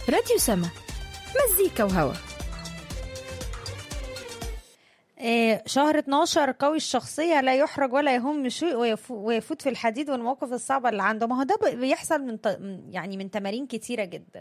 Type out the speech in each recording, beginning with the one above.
راديو سما مزيكا وهوا آه، شهر 12 قوي الشخصية لا يحرج ولا يهم شيء ويفو- ويفوت في الحديد والمواقف الصعبة اللي عنده ما هو ده ب- بيحصل من ط- يعني من تمارين كتيرة جدا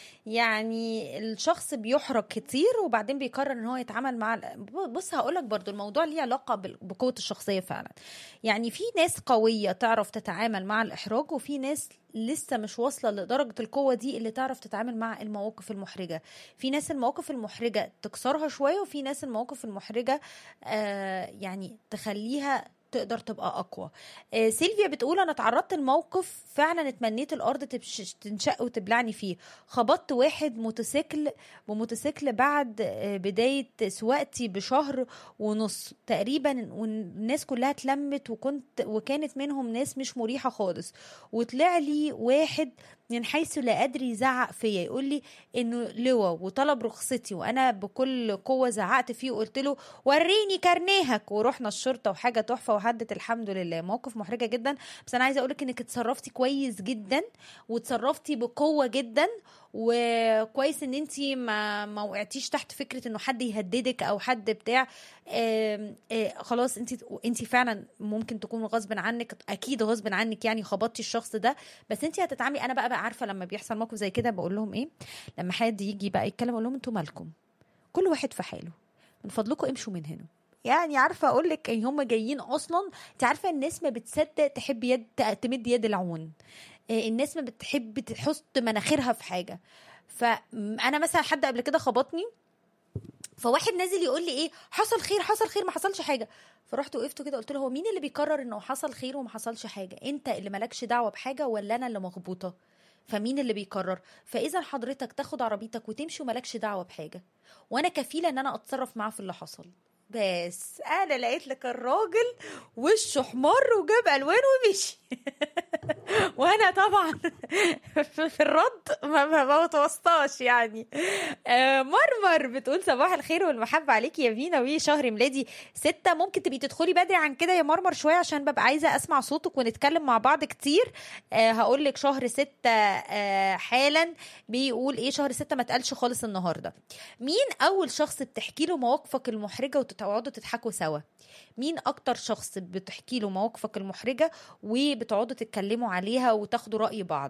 يعني الشخص بيحرج كتير وبعدين بيقرر ان هو يتعامل مع ال- بص هقولك برضو الموضوع ليه علاقة بال- بقوة الشخصية فعلا يعني في ناس قوية تعرف تتعامل مع الإحراج وفي ناس لسه مش واصلة لدرجة القوة دي اللي تعرف تتعامل مع المواقف المحرجة في ناس المواقف المحرجة تكسرها شوية وفي ناس المواقف المحرجة آه يعني تخليها تقدر تبقى اقوى آه سيلفيا بتقول انا اتعرضت لموقف فعلا اتمنيت الارض تبش- تنشق وتبلعني فيه خبطت واحد موتوسيكل بموتوسيكل بعد آه بدايه سواقتي بشهر ونص تقريبا والناس كلها اتلمت وكنت وكانت منهم ناس مش مريحه خالص وطلع لي واحد من حيث لا ادري يزعق فيا يقول لي انه لواء وطلب رخصتي وانا بكل قوه زعقت فيه وقلت له وريني كارنيهك ورحنا الشرطه وحاجه تحفه وهدت الحمد لله موقف محرجه جدا بس انا عايزه اقولك انك اتصرفتي كويس جدا وتصرفتي بقوه جدا وكويس ان انت ما ما وقعتيش تحت فكره انه حد يهددك او حد بتاع آم، آه، خلاص انت انت فعلا ممكن تكون غصب عنك اكيد غصب عنك يعني خبطتي الشخص ده بس انت هتتعاملي انا بقى, بقى عارفه لما بيحصل موقف زي كده بقول لهم ايه لما حد يجي بقى يتكلم اقول لهم انتوا مالكم كل واحد في حاله من فضلكم امشوا من هنا يعني عارفه اقول لك ان هم جايين اصلا انت عارفه الناس ما بتصدق تحب يد تمد يد العون آه، الناس ما بتحب تحط مناخيرها في حاجه فانا مثلا حد قبل كده خبطني فواحد نازل يقول لي ايه حصل خير حصل خير ما حصلش حاجه فرحت وقفت كده قلت له هو مين اللي بيقرر انه حصل خير وما حصلش حاجه انت اللي مالكش دعوه بحاجه ولا انا اللي مغبوطه فمين اللي بيقرر فاذا حضرتك تاخد عربيتك وتمشي ومالكش دعوه بحاجه وانا كفيله ان انا اتصرف معاه في اللي حصل بس انا لقيت لك الراجل وشه احمر وجاب الوان ومشي وانا طبعا في الرد ما ما ما متوسطاش يعني آه، مرمر بتقول صباح الخير والمحبه عليك يا فينا وي شهر ميلادي ستة ممكن تبقي تدخلي بدري عن كده يا مرمر شويه عشان ببقى عايزه اسمع صوتك ونتكلم مع بعض كتير آه هقول لك شهر ستة آه حالا بيقول ايه شهر ستة ما اتقالش خالص النهارده مين اول شخص بتحكي له مواقفك المحرجه وتقعدوا تضحكوا سوا مين اكتر شخص بتحكي له مواقفك المحرجه وبتقعدوا تتكلموا عليها وتاخدوا راي بعض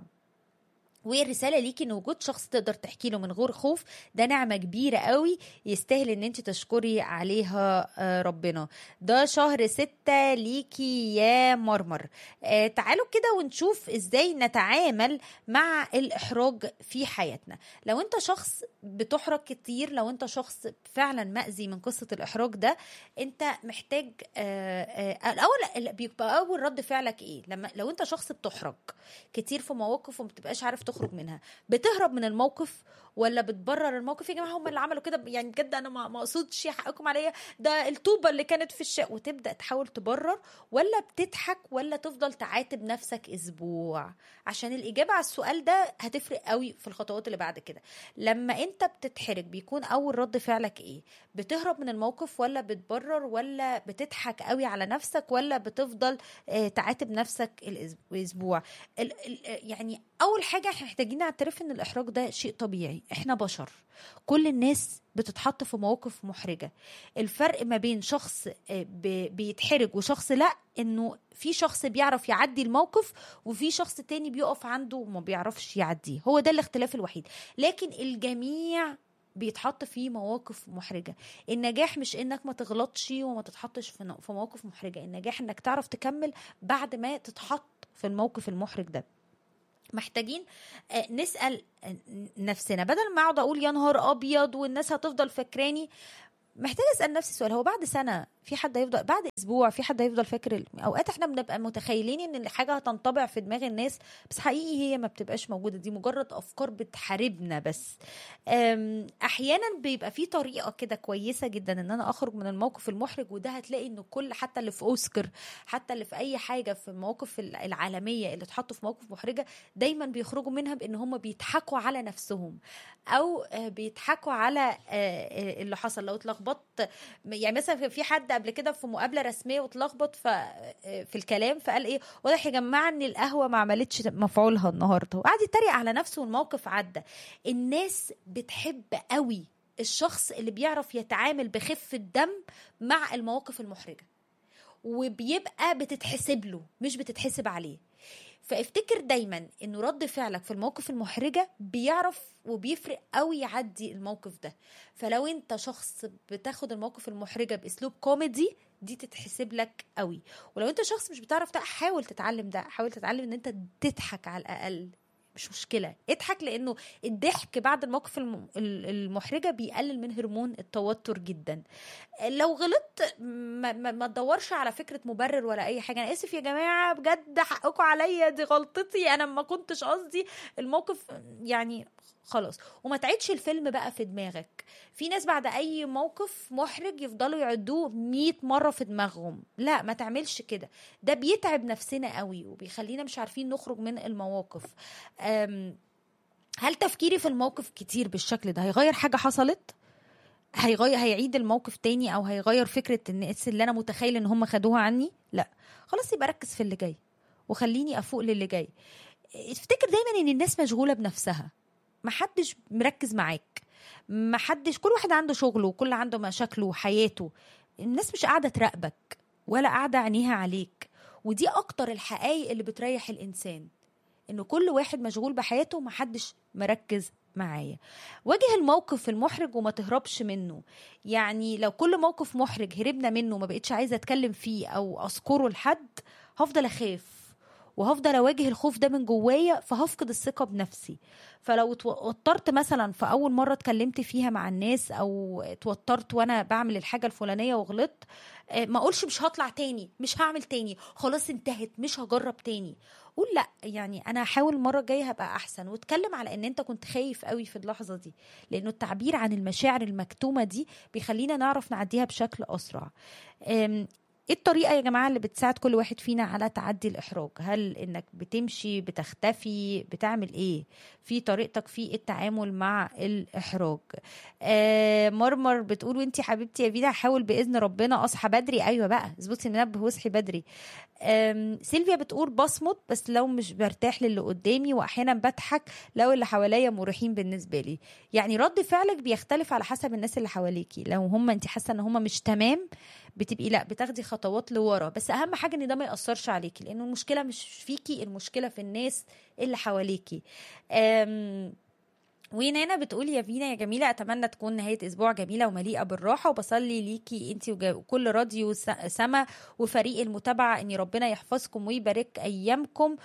والرساله ليكي ان وجود شخص تقدر تحكي له من غير خوف ده نعمه كبيره قوي يستاهل ان انت تشكري عليها آه، ربنا ده شهر ستة ليكي يا مرمر آه، تعالوا كده ونشوف ازاي نتعامل مع الاحراج في حياتنا لو انت شخص بتحرج كتير لو انت شخص فعلا مأذي من قصه الاحراج ده انت محتاج آه، آه، الاول بيبقى اول رد فعلك ايه لما لو انت شخص بتحرج كتير في مواقف وما بتبقاش عارف تخرج منها بتهرب من الموقف ولا بتبرر الموقف يا جماعه هم اللي عملوا كده يعني بجد انا ما ما اقصدش حقكم عليا ده الطوبه اللي كانت في الشقه وتبدا تحاول تبرر ولا بتضحك ولا تفضل تعاتب نفسك اسبوع عشان الاجابه على السؤال ده هتفرق قوي في الخطوات اللي بعد كده لما انت بتتحرج بيكون اول رد فعلك ايه بتهرب من الموقف ولا بتبرر ولا بتضحك قوي على نفسك ولا بتفضل آه، تعاتب نفسك الأسب- الاسبوع ال- ال- يعني اول حاجه احنا محتاجين نعترف ان الاحراج ده شيء طبيعي احنا بشر كل الناس بتتحط في مواقف محرجه الفرق ما بين شخص آه، ب- بيتحرج وشخص لا انه في شخص بيعرف يعدي الموقف وفي شخص تاني بيقف عنده وما بيعرفش يعديه هو ده الاختلاف الوحيد لكن الجميع بيتحط في مواقف محرجه النجاح مش انك ما تغلطش وما تتحطش في ن- في مواقف محرجه النجاح انك تعرف تكمل بعد ما تتحط في الموقف المحرج ده محتاجين آه، نسال آه، نفسنا بدل ما اقعد اقول يا نهار ابيض والناس هتفضل فاكراني محتاجه اسال نفسي سؤال هو بعد سنه في حد هيفضل بعد اسبوع في حد هيفضل فاكر ال- اوقات احنا بنبقى متخيلين ان الحاجه هتنطبع في دماغ الناس بس حقيقي هي ما بتبقاش موجوده دي مجرد افكار بتحاربنا بس أم، احيانا بيبقى في طريقه كده كويسه جدا ان انا اخرج من الموقف المحرج وده هتلاقي ان كل حتى اللي في اوسكار حتى اللي في اي حاجه في المواقف ال- العالميه اللي اتحطوا في مواقف محرجه دايما بيخرجوا منها بان هم بيضحكوا على نفسهم او آه، بيضحكوا على آه، آه، اللي حصل لو اتلخبطت يعني مثلا في حد قبل كده في مقابله رسميه واتلخبط ف... في الكلام فقال ايه واضح يا جماعه ان القهوه ما عملتش مفعولها النهارده وقعد يتريق على نفسه والموقف عدى الناس بتحب قوي الشخص اللي بيعرف يتعامل بخفه دم مع المواقف المحرجه وبيبقى بتتحسب له مش بتتحسب عليه فافتكر دايما انه رد فعلك في المواقف المحرجه بيعرف وبيفرق قوي يعدي الموقف ده فلو انت شخص بتاخد المواقف المحرجه باسلوب كوميدي دي تتحسب لك قوي ولو انت شخص مش بتعرف ده حاول تتعلم ده حاول تتعلم ان انت تضحك على الاقل مش مشكله اضحك لانه الضحك بعد المواقف الم- ال- المحرجه بيقلل من هرمون التوتر جدا لو غلطت ما, ما, ما تدورش على فكره مبرر ولا اي حاجه انا اسف يا جماعه بجد حقكم عليا دي غلطتي انا ما كنتش قصدي الموقف يعني خلاص وما تعيدش الفيلم بقى في دماغك في ناس بعد اي موقف محرج يفضلوا يعدوه 100 مره في دماغهم لا ما تعملش كده ده بيتعب نفسنا قوي وبيخلينا مش عارفين نخرج من المواقف أم، هل تفكيري في الموقف كتير بالشكل ده هيغير حاجه حصلت هيغير هيعيد الموقف تاني او هيغير فكره الناس اللي انا متخيل ان هم خدوها عني لا خلاص يبقى ركز في اللي جاي وخليني افوق للي جاي افتكر دايما ان الناس مشغوله بنفسها محدش مركز معاك محدش كل واحد عنده شغله وكل عنده مشاكله وحياته الناس مش قاعده تراقبك ولا قاعده عينيها عليك ودي اكتر الحقائق اللي بتريح الانسان انه كل واحد مشغول بحياته ومحدش مركز معايا واجه الموقف المحرج وما تهربش منه يعني لو كل موقف محرج هربنا منه وما بقتش عايزه اتكلم فيه او اذكره لحد هفضل اخاف وهفضل اواجه الخوف ده من جوايا فهفقد الثقه بنفسي فلو اتوترت مثلا في اول مره اتكلمت فيها مع الناس او اتوترت وانا بعمل الحاجه الفلانيه وغلطت آه، ما اقولش مش هطلع تاني مش هعمل تاني خلاص انتهت مش هجرب تاني قول لا يعني انا هحاول المره الجايه هبقى احسن واتكلم على ان انت كنت خايف قوي في اللحظه دي لانه التعبير عن المشاعر المكتومه دي بيخلينا نعرف نعديها بشكل اسرع أم، ايه الطريقه يا جماعه اللي بتساعد كل واحد فينا على تعدي الاحراج هل انك بتمشي بتختفي بتعمل ايه في طريقتك في التعامل مع الاحراج آه مرمر بتقول وانتي حبيبتي يا فينا هحاول باذن ربنا اصحى بدري ايوه بقى اظبطي المنبه واصحي بدري آم، سيلفيا بتقول بصمت بس لو مش برتاح للي قدامي واحيانا بضحك لو اللي حواليا مريحين بالنسبه لي يعني رد فعلك بيختلف على حسب الناس اللي حواليكي لو هم انت حاسه ان هم مش تمام بتبقي لا بتاخدي خطوات لورا بس اهم حاجه ان ده ما ياثرش عليكي لان المشكله مش فيكي المشكله في الناس اللي حواليكي أم ونانا بتقول يا فينا يا جميلة أتمنى تكون نهاية أسبوع جميلة ومليئة بالراحة وبصلي ليكي أنت وكل راديو س- سما وفريق المتابعة أن ربنا يحفظكم ويبارك أيامكم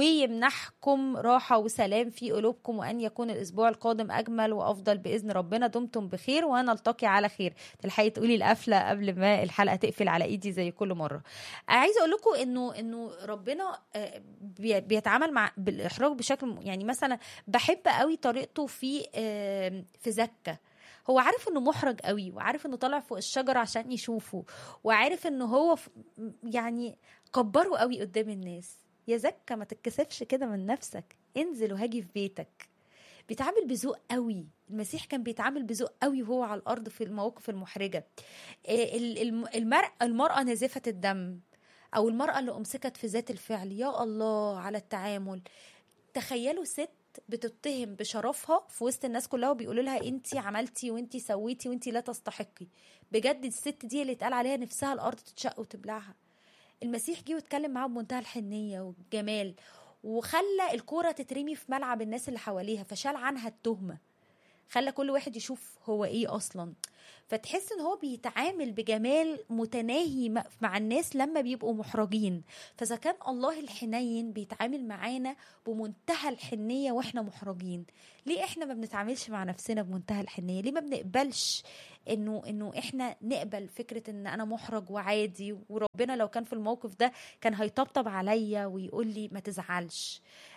ويمنحكم راحة وسلام في قلوبكم وأن يكون الأسبوع القادم أجمل وأفضل بإذن ربنا دمتم بخير ونلتقي على خير تلحقي تقولي القفلة قبل ما الحلقة تقفل على إيدي زي كل مرة عايزة أقول لكم إنه إنه ربنا آه، بي- بيتعامل مع بالإحراج بشكل م- يعني مثلا بحب قوي طريقته في آم، في زكة هو عارف انه محرج قوي وعارف انه طالع فوق الشجره عشان يشوفه وعارف انه هو ف- يعني كبره قوي قدام الناس يا زكة ما تتكسفش كده من نفسك انزل وهاجي في بيتك بيتعامل بذوق قوي المسيح كان بيتعامل بذوق قوي وهو على الارض في المواقف المحرجه آه، ال- الم- المرأة المرأة نازفة الدم او المرأة اللي امسكت في ذات الفعل يا الله على التعامل تخيلوا ست بتتهم بشرفها في وسط الناس كلها وبيقولوا لها انت عملتي وانت سويتي وانت لا تستحقي بجد الست دي اللي اتقال عليها نفسها الارض تتشق وتبلعها المسيح جه واتكلم معاها بمنتهى الحنيه والجمال وخلى الكوره تترمي في ملعب الناس اللي حواليها فشال عنها التهمه خلى كل واحد يشوف هو ايه اصلا فتحس ان هو بيتعامل بجمال متناهي م- مع الناس لما بيبقوا محرجين فاذا كان الله الحنين بيتعامل معانا بمنتهى الحنيه واحنا محرجين ليه احنا ما بنتعاملش مع نفسنا بمنتهى الحنيه ليه ما بنقبلش انه انه احنا نقبل فكره ان انا محرج وعادي وربنا لو كان في الموقف ده كان هيطبطب عليا ويقول لي ما تزعلش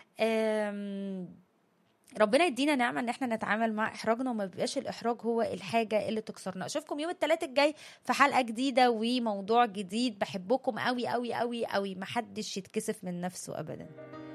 أم ربنا يدينا نعمه ان احنا نتعامل مع احراجنا وما بيبقاش الاحراج هو الحاجه اللي تكسرنا اشوفكم يوم الثلاث الجاي في حلقه جديده وموضوع جديد بحبكم قوي قوي قوي قوي محدش يتكسف من نفسه ابدا